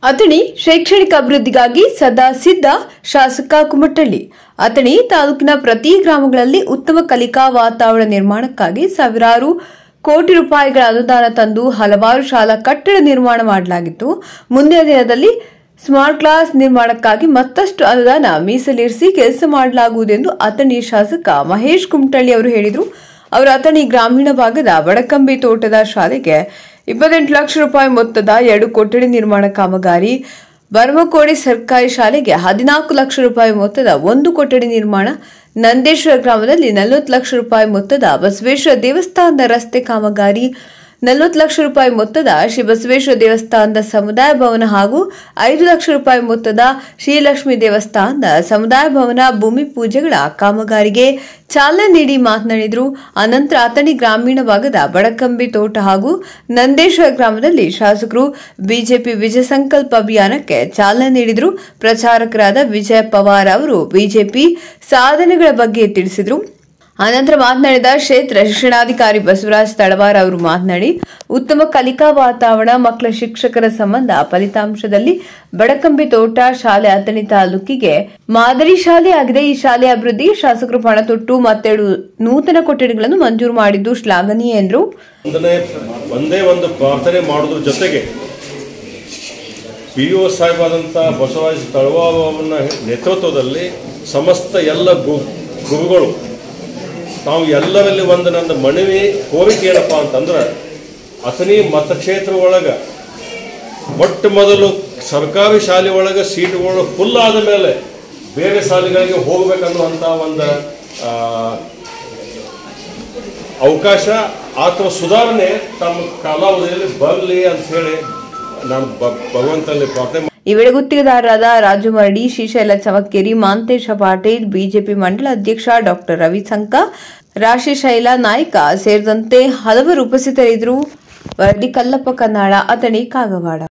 ಅಥಣಿ ಶೈಕ್ಷಣಿಕ ಅಭಿವೃದ್ಧಿಗಾಗಿ ಸದಾ ಸಿದ್ಧ ಶಾಸಕ ಕುಮಟಳ್ಳಿ ಅಥಣಿ ತಾಲೂಕಿನ ಪ್ರತಿ ಗ್ರಾಮಗಳಲ್ಲಿ ಉತ್ತಮ ಕಲಿಕಾ ವಾತಾವರಣ ನಿರ್ಮಾಣಕ್ಕಾಗಿ ಸಾವಿರಾರು ಕೋಟಿ ರೂಪಾಯಿಗಳ ಅನುದಾನ ತಂದು ಹಲವಾರು ಶಾಲಾ ಕಟ್ಟಡ ನಿರ್ಮಾಣ ಮಾಡಲಾಗಿತ್ತು ಮುಂದಿನ ದಿನದಲ್ಲಿ ಸ್ಮಾರ್ಟ್ ಕ್ಲಾಸ್ ನಿರ್ಮಾಣಕ್ಕಾಗಿ ಮತ್ತಷ್ಟು ಅನುದಾನ ಮೀಸಲಿರಿಸಿ ಕೆಲಸ ಮಾಡಲಾಗುವುದೆಂದು ಅಥಣಿ ಶಾಸಕ ಮಹೇಶ್ ಕುಮಟಳ್ಳಿ ಅವರು ಹೇಳಿದರು ಅವರು ಅಥಣಿ ಗ್ರಾಮೀಣ ಭಾಗದ ಬಡಕಂಬಿ ತೋಟದ ಶಾಲೆಗೆ ಇಪ್ಪತ್ತೆಂಟು ಲಕ್ಷ ರೂಪಾಯಿ ಮೊತ್ತದ ಎರಡು ಕೊಠಡಿ ನಿರ್ಮಾಣ ಕಾಮಗಾರಿ ಬರಮಕೋಡಿ ಸರ್ಕಾರಿ ಶಾಲೆಗೆ ಹದಿನಾಲ್ಕು ಲಕ್ಷ ರೂಪಾಯಿ ಮೊತ್ತದ ಒಂದು ಕೊಠಡಿ ನಿರ್ಮಾಣ ನಂದೇಶ್ವರ ಗ್ರಾಮದಲ್ಲಿ ನಲವತ್ತು ಲಕ್ಷ ರೂಪಾಯಿ ಮೊತ್ತದ ಬಸವೇಶ್ವರ ದೇವಸ್ಥಾನದ ರಸ್ತೆ ಕಾಮಗಾರಿ ನಲವತ್ತು ಲಕ್ಷ ರೂಪಾಯಿ ಮೊತ್ತದ ಶ್ರೀ ಬಸವೇಶ್ವರ ದೇವಸ್ಥಾನದ ಸಮುದಾಯ ಭವನ ಹಾಗೂ ಐದು ಲಕ್ಷ ರೂಪಾಯಿ ಮೊತ್ತದ ಶ್ರೀಲಕ್ಷ್ಮಿ ದೇವಸ್ಥಾನದ ಸಮುದಾಯ ಭವನ ಭೂಮಿ ಪೂಜೆಗಳ ಕಾಮಗಾರಿಗೆ ಚಾಲನೆ ನೀಡಿ ಮಾತನಾಡಿದರು ಅನಂತರ ಅಥಣಿ ಗ್ರಾಮೀಣ ಭಾಗದ ಬಡಕಂಬಿ ತೋಟ ಹಾಗೂ ನಂದೇಶ್ವರ ಗ್ರಾಮದಲ್ಲಿ ಶಾಸಕರು ಬಿಜೆಪಿ ವಿಜಯ ಸಂಕಲ್ಪ ಅಭಿಯಾನಕ್ಕೆ ಚಾಲನೆ ನೀಡಿದರು ಪ್ರಚಾರಕರಾದ ವಿಜಯ ಪವಾರ್ ಅವರು ಬಿಜೆಪಿ ಸಾಧನೆಗಳ ಬಗ್ಗೆ ತಿಳಿಸಿದರು ಅನಂತರ ಮಾತನಾಡಿದ ಕ್ಷೇತ್ರ ಶಿಕ್ಷಣಾಧಿಕಾರಿ ಬಸವರಾಜ್ ತಳವಾರ್ ಅವರು ಮಾತನಾಡಿ ಉತ್ತಮ ಕಲಿಕಾ ವಾತಾವರಣ ಮಕ್ಕಳ ಶಿಕ್ಷಕರ ಸಂಬಂಧ ಫಲಿತಾಂಶದಲ್ಲಿ ಬಡಕಂಬಿ ತೋಟ ಶಾಲೆ ಅಥಣಿ ತಾಲೂಕಿಗೆ ಮಾದರಿ ಶಾಲೆಯಾಗಿದೆ ಈ ಶಾಲೆಯ ಅಭಿವೃದ್ಧಿಗೆ ಶಾಸಕರು ಪಣ ತೊಟ್ಟು ಮತ್ತೆರಡು ನೂತನ ಕೊಠಡಿಗಳನ್ನು ಮಂಜೂರು ಮಾಡಿದ್ದು ಶ್ಲಾಘನೀಯ ಎಂದರು ಒಂದನೇ ಒಂದೇ ಒಂದು ಪ್ರಾರ್ಥನೆ ಮಾಡೋದ್ರ ಜೊತೆಗೆ ಪಿ ಒ ಸಾಹೇಬಾದಂಥ ಬಸವರಾಜ ತಳವಾರವನ್ನ ನೇತೃತ್ವದಲ್ಲಿ ಸಮಸ್ತ ಎಲ್ಲ ಗು ಗುರುಗಳು ತಾವು ಎಲ್ಲರಲ್ಲಿ ಒಂದು ನನ್ನ ಮನವಿ ಕೋರಿಕೆ ಏನಪ್ಪ ಅಂತಂದ್ರೆ ಅಥಣಿ ಮತಕ್ಷೇತ್ರ ಒಳಗೆ ಮೊಟ್ಟ ಮೊದಲು ಸರ್ಕಾರಿ ಶಾಲೆ ಒಳಗೆ ಸೀಟುಗಳು ಫುಲ್ ಆದ ಮೇಲೆ ಬೇರೆ ಶಾಲೆಗಳಿಗೆ ಹೋಗ್ಬೇಕನ್ನುವಂಥ ಒಂದು ಆ, ಅವಕಾಶ ಅಥವಾ ಸುಧಾರಣೆ ತಮ್ಮ ಕಾಲಾವಧಿಯಲ್ಲಿ ಬರಲಿ ಅಂತ ಹೇಳಿ ನಾನು ಭ- ಭಗವಂತನಲ್ಲಿ ಪ್ರಾರ್ಥನೆ ಈ ವೇಳೆ ಗುತ್ತಿಗೆದಾರರಾದ ರಾಜು ಮರಡಿ ಶ್ರೀಶೈಲ ಚಮಕ್ಕೇರಿ ಮಾಂತೇಶ ಪಾಟೀಲ್ ಬಿಜೆಪಿ ಮಂಡಲ ಅಧ್ಯಕ್ಷ ಡಾಕ್ಟರ್ ರವಿ ಸಂಕ ರಾಶಿಶೈಲ ನಾಯ್ಕ ಸೇರಿದಂತೆ ಹಲವರು ಉಪಸ್ಥಿತರಿದ್ದರು ವರದಿ ಕಲ್ಲಪ್ಪ ಕನ್ನಾಳ ಅಥಣಿ ಕಾಗವಾಡ